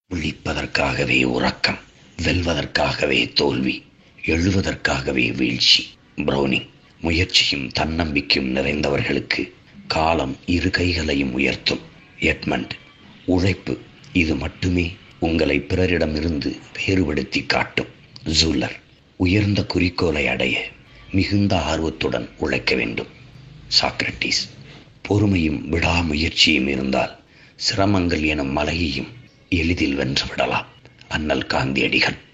விழிப்பதற்காகவே உறக்கம் வெல்வதற்காகவே தோல்வி எழுவதற்காகவே வீழ்ச்சி பிரௌனிங் முயற்சியும் தன்னம்பிக்கையும் நிறைந்தவர்களுக்கு காலம் இரு கைகளையும் உயர்த்தும் எட்மண்ட் உழைப்பு இது மட்டுமே உங்களை பிறரிடமிருந்து வேறுபடுத்தி காட்டும் ஜூலர் உயர்ந்த குறிக்கோளை அடைய மிகுந்த ஆர்வத்துடன் உழைக்க வேண்டும் சாக்ரட்டிஸ் பொறுமையும் விடாமுயற்சியும் இருந்தால் சிரமங்கள் எனும் மலையையும் எளிதில் வென்றுவிடலாம் அண்ணல் காந்தியடிகள்